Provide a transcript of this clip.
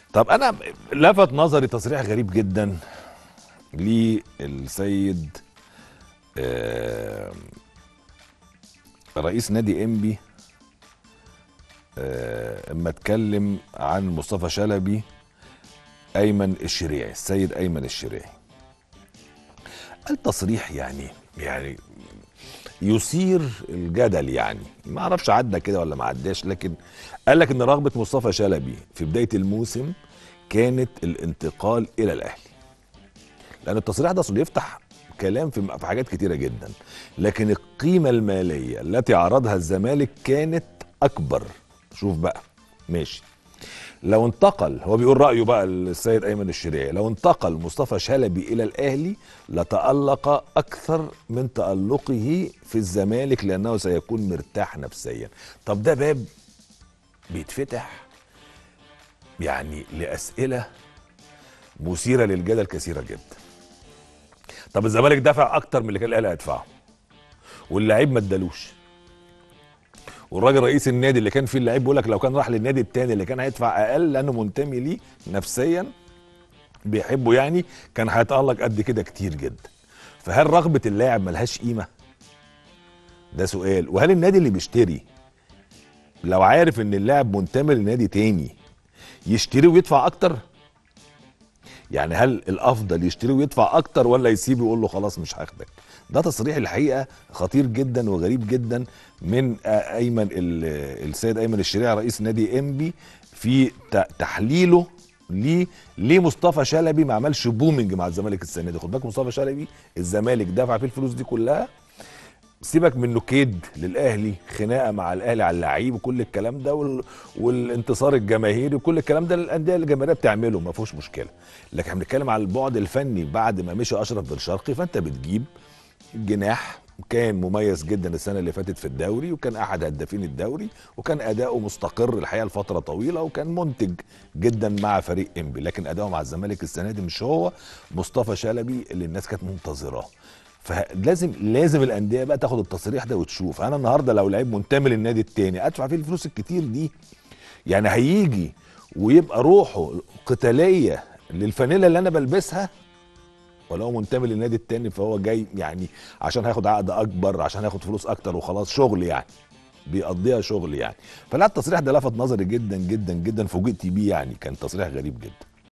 طب انا لفت نظري تصريح غريب جدا للسيد آه، رئيس نادي انبي آه، اما اتكلم عن مصطفى شلبي ايمن الشريعي السيد ايمن الشريعي قال تصريح يعني يعني يثير الجدل يعني ما اعرفش عدى كده ولا ما عداش لكن قال لك ان رغبه مصطفى شلبي في بدايه الموسم كانت الانتقال الى الاهلي لان التصريح ده اصل يفتح كلام في في حاجات كتيره جدا لكن القيمه الماليه التي عرضها الزمالك كانت اكبر شوف بقى ماشي لو انتقل هو بيقول رايه بقى السيد ايمن الشريعي لو انتقل مصطفى شلبي الى الاهلي لتالق اكثر من تالقه في الزمالك لانه سيكون مرتاح نفسيا طب ده باب بيتفتح يعني لاسئله مثيره للجدل كثيره جدا طب الزمالك دفع اكتر من اللي كان الاهلي هيدفعه واللعيب ما ادالوش والراجل رئيس النادي اللي كان فيه اللعيب بيقول لك لو كان راح للنادي التاني اللي كان هيدفع اقل لانه منتمي ليه نفسيا بيحبه يعني كان هيتالق قد كده كتير جدا فهل رغبه اللاعب ملهاش قيمه ده سؤال وهل النادي اللي بيشتري لو عارف ان اللاعب منتمي لنادي تاني يشتري ويدفع اكتر يعني هل الافضل يشتري ويدفع اكتر ولا يسيبه ويقول له خلاص مش هاخدك ده تصريح الحقيقه خطير جدا وغريب جدا من آه، ايمن ال- السيد ايمن الشريعي رئيس نادي انبي في ت- تحليله ليه ليه مصطفى شلبي ما عملش بومنج مع الزمالك السنه دي خد بالك مصطفى شلبي الزمالك دفع فيه الفلوس دي كلها سيبك منه كيد للاهلي خناقه مع الاهلي على اللعيب وكل الكلام ده وال... والانتصار الجماهيري وكل الكلام ده الانديه الجماهيريه بتعمله ما فيهوش مشكله لكن احنا بنتكلم على البعد الفني بعد ما مشي اشرف بن شرقي فانت بتجيب جناح كان مميز جدا السنه اللي فاتت في الدوري وكان احد هدافين الدوري وكان اداؤه مستقر الحقيقه لفتره طويله وكان منتج جدا مع فريق انبي لكن اداؤه مع الزمالك السنه دي مش هو مصطفى شلبي اللي الناس كانت منتظراه فلازم لازم الانديه بقى تاخد التصريح ده وتشوف انا النهارده لو لعيب منتمي للنادي التاني ادفع فيه الفلوس الكتير دي يعني هيجي ويبقى روحه قتاليه للفانيلا اللي انا بلبسها ولا هو منتمي للنادي التاني فهو جاي يعني عشان هياخد عقد اكبر عشان هياخد فلوس اكتر وخلاص شغل يعني بيقضيها شغل يعني فلا التصريح ده لفت نظري جدا جدا جدا فوجئت بيه يعني كان تصريح غريب جدا